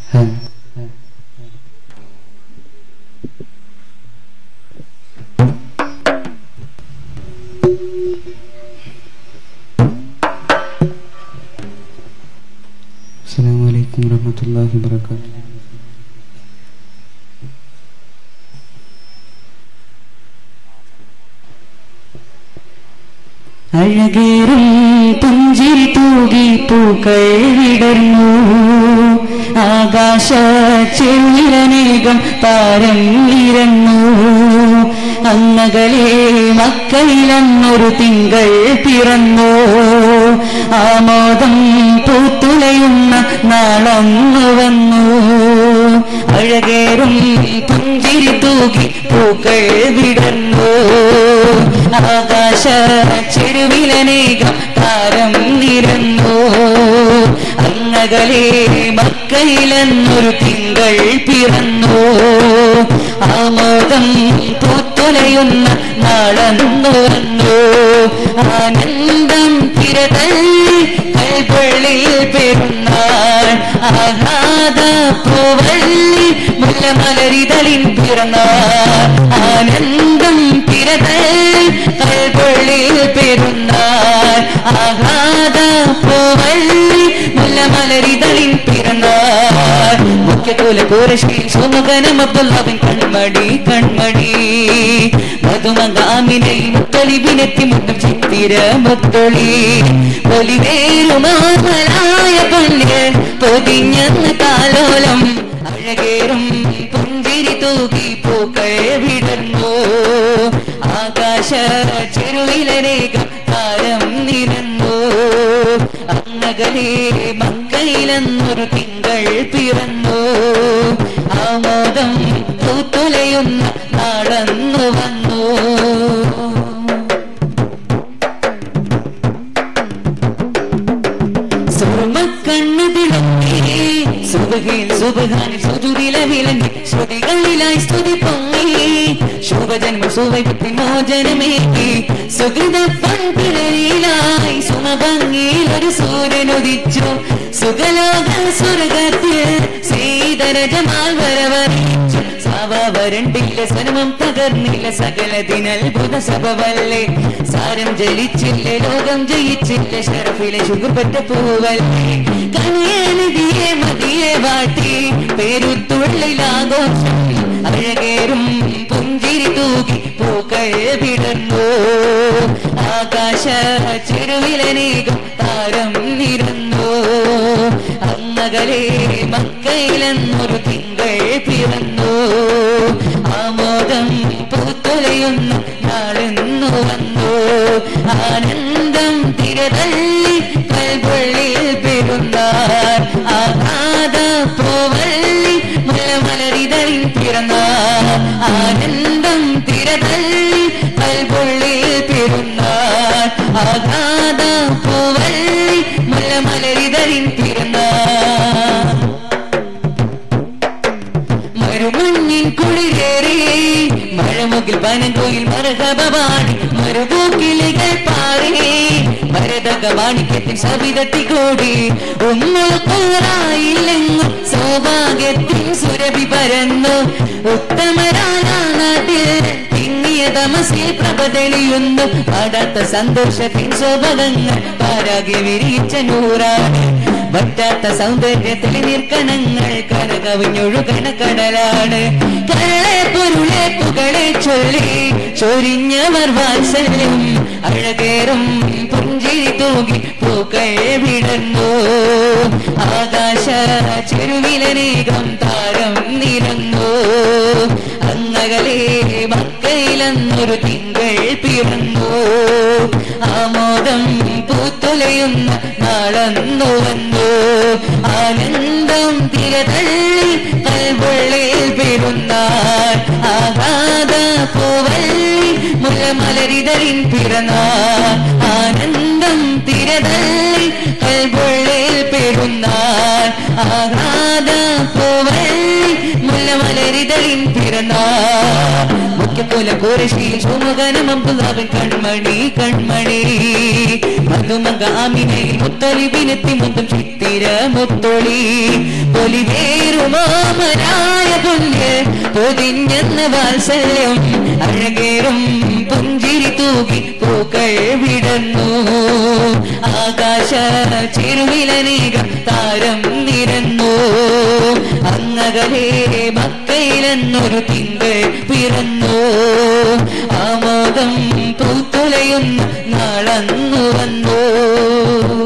السلام عليكم ورحمة الله وبركاته അഴകേറും പുഞ്ചിരി തൂകി പൂക്കൾ വിടർന്നു ആകാശ ചെവിരനേകം താരം ഇരന്നു അങ്ങകളെ മക്കയിലന്നൊരു തിങ്കൾ പിറന്നു ആമോദം പൂത്തുലയുന്ന നാളന്നു വന്നു അഴകേറും പുഞ്ചിരി തൂകി പൂക്കൾ വിടർന്നു ആകാശ ചെരുവിലനേകം താരം നിരന്നു അങ്ങകളെ മക്കയിലെന്നൊരു തിങ്കൾ പിറന്നു ആമോദം പൂത്തുലയുന്ന നാളന്നു വന്നു ആനന്ദം തിരതള്ളി കൈപള്ളിയിൽ പെരുന്നാൾ ആഹ്ലാദ പൂവള്ളി മുല്ലമലരിതളിൻ പിറന്നാൾ ആനന്ദം തിരതള്ളി കൈപള്ളിയിൽ പെരുന്നാൾ ആഹ്ലാദ പൂവള്ളി മുല്ലമലരിതളിൻ പിറന്നാൾ മുഖ്യകുല കൂരശ്രീ സുമുഖനം അബ്ദുള്ളവൻ കൺമടി കൺമടി മധുമകാമിനെ മുത്തലിബിനെത്തി മുട്ടും ചിത്തിര മുത്തൊളി പൊലിവേറുമാലായ പൊല്ല് പൊതിഞ്ഞെന്ന കാലോലം അഴകേറും പുഞ്ചിരി തൂകി പൂക്കൾ വിടർന്നു ആകാശ ചെരുവിലരേഖം താരം നിരന്നു അങ്ങകലെ മക്കയിലെന്നൊരു തിങ്കൾ പിറന്നു ആമോദം പൂത്തുലയുന്ന നാളന്നു വന്നു സുർമ്മക്കണ്ണുതിളങ്ങി സുബഹിൽ സുബഹാനിൽ സുജുരില വിളങ്ങി ശ്രുതികളിലായി സ്തുതി പൊങ്ങി ശുഭജന്മ സുവൈപത്തി മോചനമേകി സുഹൃത പൺപിഴയിലായി സുമഭംഗിയിൽ ഒരു സൂര്യനുദിച്ചു സുഖലോക സ്വർഗത്തിൽ ശ്രീധരജമാൽ വരവറിയിച്ചു സാവാവരണ്ടില്ല സ്വരമം തകർന്നില്ല സകലതിനത്ഭുത സഭവല്ലേ സാരം ജലിച്ചില്ല ലോകം ജയിച്ചില്ല ഷറഫിലെ ശുഗുപറ്റ പൂവല്ലേ കണിയനിധിയെ മതിയെ വാട്ടി പേരുത്തുള്ളിലാഘോഷം അഴകേറും പുഞ്ചിരി തൂകി പൂക്കൾ വിടർന്നു ആകാശ ചെരുവിലനേകം താരം നിരന്നു അങ്ങകലെ മക്കയിലെന്നൊരു തിങ്കൾ പിറന്നു ആമോദം പൂത്തുലയുന്ന നാളെന്നു വന്നു ആനന്ദം തിരതള്ളി കൽപൊള്ളിൽ പെരുന്നാർ ആഘാത പൂവള്ളി മുലമലരിതളിൽ പിറന്നാർ ആനന്ദം തിരതള്ളി കൽപൊള്ളിൽ പെരുന്നാർ ആഘാത പൂവള്ളി മുലമലരിതളിൽ പിറന്നാർ മരുമഞ്ഞിൻ കുളിരേറി മഴമുകിൽ പനങ്കോയിൽ മരകപാടി മരുപൂക്കിളികൾ പാറി മരതക മാണിക്യത്തിൻ സവിതത്തി കൂടി ഉമ്മറായില്ലെങ്ങും സൗഭാഗ്യത്തിൻ സുരഭി പരന്നു ഉത്തമരായ നാട്ടിൽ തിങ്ങിയ തമസിൽ പ്രഭ തെളിയുന്നു പാടാത്ത സന്തോഷത്തിൻ ശോഭകങ്ങൾ പാരാകെ വിരിയിച്ച നൂറാണ് വറ്റാത്ത സൗന്ദര്യത്തിൽ നീർക്കണങ്ങൾ കരകവിഞ്ഞൊഴുകണ കടലാണ് കരളെ പൊരുളെ പുകളെ ചൊല്ലി ചൊരിഞ്ഞവർ വാത്സല്യം അഴകേറും പുഞ്ചിരി തൂകി പൂക്കൾ വിടർന്നു ആകാശ ചെരുവിലനേകം താരം നിരന്നു അങ്ങകലെ മക്കയിലെന്നൊരു തിങ്കൾ പിറന്നു ആമോദം പൂത്തുലയുന്ന നാളന്നു വന്നു ആനന്ദം തിരതള്ളി കൽപൊള്ളിൽ പെരുന്നാൾ ആഘാത പൂവള്ളി മുലമലരിതറിൻ പിറന്നാൾ ആനന്ദം തിരതള്ളി കൽപൊള്ളിൽ പെരുന്നാൾ ആഘാത പൂവള്ളി മുലമലരിതറിൻ പിറന്നാൾ മുഖ്യകുല കുരശി സുമുഖനം അബ്ദുല്ലാവിൻ കൺമണി കൺമണി മധുമകാമിനെ മുത്തലിബിനെത്തി മുത്തും ചിത്തിര മുത്തൊളി പൊലിവേറു തിരുമോമനായ പുല്ല് പൊതിഞ്ഞെന്ന വാത്സല്യം അഴകേറും പുഞ്ചിരി തൂകി പൂക്കൾ വിടന്നു ആകാശ ചെരുവിലനേകം താരം നിരന്നു അങ്ങകലേ മക്കയിലെന്നൊരു തിങ്കൾ പിറന്നു ആമോദം പൂത്തുലയുന്ന നാളന്നു വന്നു